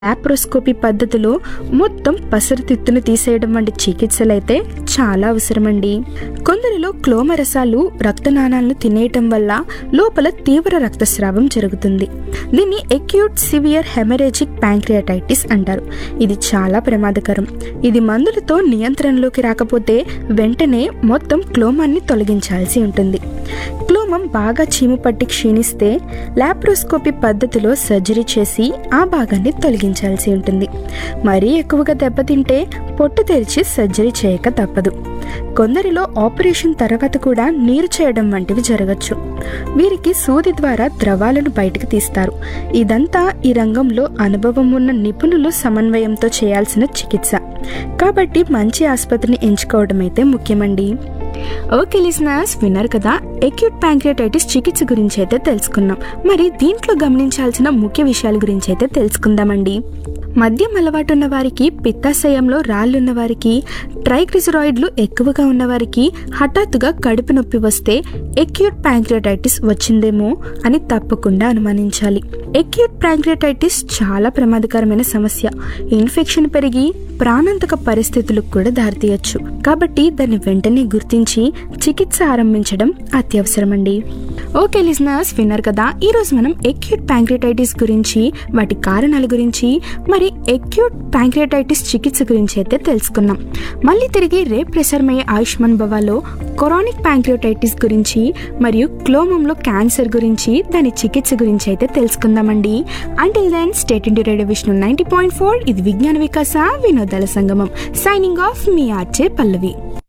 laparoscopy పద్ధతిలో మొత్తం పసరుతిత్తును తీసేయడం వంటి చికిత్సలైతే చాలా అవసరమండి కొందరిలో క్లోమ రసాలు రక్తనాళాలను తినేయటం వల్ల లోపల తీవ్ర రక్తస్రావం జరుగుతుంది దీన్ని ఎక్యూట్ సివియర్ హెమరేజిక్ ప్యాంక్రియాటైటిస్ అంటారు ఇది చాలా ప్రమాదకరం ఇది మందులతో నియంత్రణలోకి రాకపోతే వెంటనే మొత్తం క్లోమాన్ని తొలగించాల్సి ఉంటుంది క్లోమం బాగా చీము పట్టి క్షీణిస్తే లాప్రోస్కోపీ పద్ధతిలో సర్జరీ చేసి ఆ భాగాన్ని తొలగించాల్సి ఉంటుంది మరీ ఎక్కువగా దెబ్బతింటే పొట్టు తెరిచి సర్జరీ చేయక తప్పదు కొందరిలో ఆపరేషన్ తర్వాత కూడా నీరు చేయడం వంటివి జరగచ్చు వీరికి సూది ద్వారా ద్రవాలను బయటకు తీస్తారు ఇదంతా ఈ రంగంలో అనుభవం ఉన్న నిపుణులు సమన్వయంతో చేయాల్సిన చికిత్స కాబట్టి మంచి ఆసుపత్రిని ఎంచుకోవడం అయితే ముఖ్యమండి ఓకే లిసనర్స్ విన్నారు కదా ఎక్యూట్ ప్యాంక్రియాటైటిస్ చికిత్స గురించి అయితే తెలుసుకున్నాం మరి దీంట్లో గమనించాల్సిన ముఖ్య విషయాల గురించి అయితే తెలుసుకుందామండి మద్యం అలవాటు ఉన్న వారికి పిత్తాశయంలో రాళ్ళున్న వారికి ట్రైగ్లిజరాయిడ్లు ఎక్కువగా ఉన్న వారికి హఠాత్తుగా కడుపు నొప్పి వస్తే ఎక్యూట్ ప్యాంక్రియాటైటిస్ వచ్చిందేమో అని తప్పకుండా అనుమానించాలి ఎక్యూట్ ప్యాంక్రియాటైటిస్ చాలా ప్రమాదకరమైన సమస్య ఇన్ఫెక్షన్ పెరిగి ప్రాణాంతక పరిస్థితులకు కూడా దారితీయచ్చు కాబట్టి దాన్ని వెంటనే గుర్తించి చికిత్స ఆరంభించడం అత్యవసరమండి ఓకే లిజనర్స్ విన్నారు కదా ఈరోజు మనం ఎక్యూట్ ప్యాంక్రియాటైటిస్ గురించి వాటి కారణాల గురించి మరి ఎక్యూట్ ప్యాంక్రియాటైటిస్ చికిత్స గురించి అయితే తెలుసుకున్నాం మళ్ళీ తిరిగి రేపు ప్రసారమయ్యే ఆయుష్మాన్ భవాలో కొరానిక్ ప్యాంక్రియాటైటిస్ గురించి మరియు క్లోమంలో క్యాన్సర్ గురించి దాని చికిత్స గురించి అయితే తెలుసుకుందామండి అంటిల్ దెన్ స్టేట్ ఇంటి radio Vishnu ninety point four ఇది విజ్ఞాన వికాస వినోదాల సంగమం సైనింగ్ ఆఫ్ మీ ఆర్చే పల్లవి